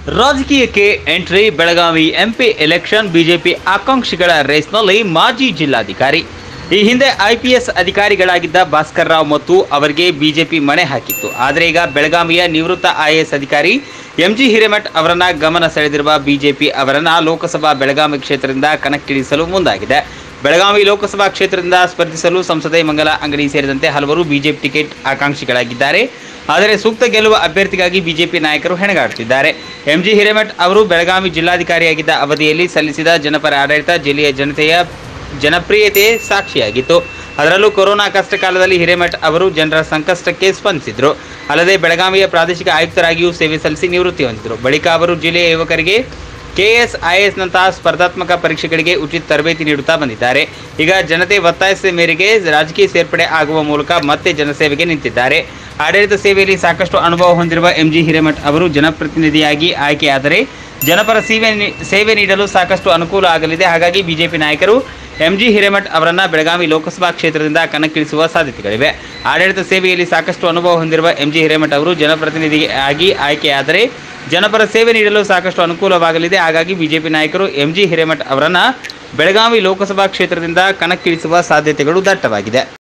ರಾಜಕೀಯಕ್ಕೆ entry Belagavi MP election BJP ಆಕಾಂಕ್ಷಿಗಳ ರೇಸ್ನಲ್ಲಿ ಮಾಜಿ ಜಿಲ್ಲಾಧಿಕಾರಿ ಈ ಹಿಂದೆ ಐಪಿಎಸ್ ಅಧಿಕಾರಿಗಳಾಗಿದ್ದ ಭಾಸ್ಕರ್ ರಾವ್ ಮತ್ತು ಅವರಿಗೆ ಬಿಜೆಪಿ ಮಣೆ ಹಾಕಿತ್ತು ಆದರೆ ಈಗ ಬೆಳಗಾವಿಯ ನಿವೃತ್ತ ಐಎಎಸ್ ಅಧಿಕಾರಿ ಎಂಜಿ ಹಿರೇಮಠ್ ಅವರನ್ನ ಗಮನ ಸೆಳೆದಿರುವ ಬಿಜೆಪಿ ಅವರನ್ನ ಲೋಕಸಭಾ ಬೆಳಗಾವಿ ಕ್ಷೇತ್ರದಿಂದ ಕಣಕ್ಕಿಳಿಸಲು ಮುಂದಾಗಿದೆ ಬೆಳಗಾವಿ ಲೋಕಸಭಾ ಕ್ಷೇತ್ರದಿಂದ ಸ್ಪರ್ಧಿಸಲು ಸಂಸದೆ ಮಂಗಲ ಅಂಗಡಿ ಸೇರಿದಂತೆ ಹಲವರು ಬಿಜೆಪಿ ಟಿಕೆಟ್ ಆಕಾಂಕ್ಷಿಗಳಾಗಿದ್ದಾರೆ ಆದರೆ ಸೂಕ್ತ ಗೆಲ್ಲುವ ಅಭ್ಯರ್ಥಿಗಾಗಿ ಬಿಜೆಪಿ ನಾಯಕರು ಹೆಣಗಾಡುತ್ತಿದ್ದಾರೆ ಎಂಜಿ ಹಿರೇಮಠ್ ಅವರು ಬೆಳಗಾವಿ ಜಿಲ್ಲಾಧಿಕಾರಿಯಾಗಿದ್ದ ಅವಧಿಯಲ್ಲಿ ಸಲ್ಲಿಸಿದ ಜನಪರ ಆಡಳಿತ ಜಿಲ್ಲೆಯ ಜನತೆಯ ಜನಪ್ರಿಯತೆ ಸಾಕ್ಷಿಯಾಗಿತ್ತು ಅದರಲ್ಲೂ ಕೊರೋನಾ ಕಷ್ಟ ಕಾಲದಲ್ಲಿ ಹಿರೇಮಠ್ ಅವರು ಜನರ ಸಂಕಷ್ಟಕ್ಕೆ ಸ್ಪಂದಿಸಿದ್ರು ಅಲ್ಲದೆ ಬೆಳಗಾವಿಯ ಪ್ರಾದೇಶಿಕ ಆಯುಕ್ತರಾಗಿಯೂ ಸೇವೆ ಸಲ್ಲಿಸಿ ನಿವೃತ್ತಿ ಹೊಂದಿದ್ರು ಬಳಿಕ ಅವರು ಜಿಲ್ಲೆಯ ಯುವಕರಿಗೆ ಕೆಎಸ್ ಐಎಎಸ್ನಂತಹ ಸ್ಪರ್ಧಾತ್ಮಕ ಪರೀಕ್ಷೆಗಳಿಗೆ ಉಚಿತ ತರಬೇತಿ ನೀಡುತ್ತಾ ಬಂದಿದ್ದಾರೆ ಈಗ ಜನತೆ ಒತ್ತಾಯಿಸಿದ ಮೇರೆಗೆ ರಾಜಕೀಯ ಸೇರ್ಪಡೆ ಆಗುವ ಮೂಲಕ ಮತ್ತೆ ಜನಸೇವೆಗೆ ನಿಂತಿದ್ದಾರೆ ಆಡಳಿತ ಸೇವೆಯಲ್ಲಿ ಸಾಕಷ್ಟು ಅನುಭವ ಹೊಂದಿರುವ ಎಂಜಿ ಹಿರೇಮಠ್ ಅವರು ಜನಪ್ರತಿನಿಧಿಯಾಗಿ ಆಯ್ಕೆಯಾದರೆ ಜನಪರ ಸೇವೆ ನೀ- ಸೇವೆ ನೀಡಲು ಸಾಕಷ್ಟು ಅನುಕೂಲ ಆಗಲಿದೆ ಹಾಗಾಗಿ ಬಿಜೆಪಿ ನಾಯಕರು ಎಂಜಿ ಹಿರೇಮಠ್ ಅವರನ್ನ ಬೆಳಗಾವಿ ಲೋಕಸಭಾ ಕ್ಷೇತ್ರದಿಂದ ಕಣಕ್ಕಿಳಿಸುವ ಸಾಧ್ಯತೆಗಳಿವೆ ಆಡಳಿತ ಸೇವೆಯಲ್ಲಿ ಸಾಕಷ್ಟು ಅನುಭವ ಹೊಂದಿರುವ ಎಂಜಿ ಹಿರೇಮಠ್ ಅವರು ಜನಪ್ರತಿನಿಧಿಯಾಗಿ ಆಯ್ಕೆಯಾದರೆ ಜನಪರ ಸೇವೆ ನೀಡಲು ಸಾಕಷ್ಟು ಅನುಕೂಲವಾಗಲಿದೆ ಹಾಗಾಗಿ ಬಿಜೆಪಿ ನಾಯಕರು ಎಂಜಿ ಹಿರೇಮಠ್ ಅವರನ್ನ ಬೆಳಗಾವಿ ಲೋಕಸಭಾ ಕ್ಷೇತ್ರದಿಂದ ಕಣಕ್ಕಿಳಿಸುವ ಸಾಧ್ಯತೆಗಳು ದಟ್ಟವಾಗಿದೆ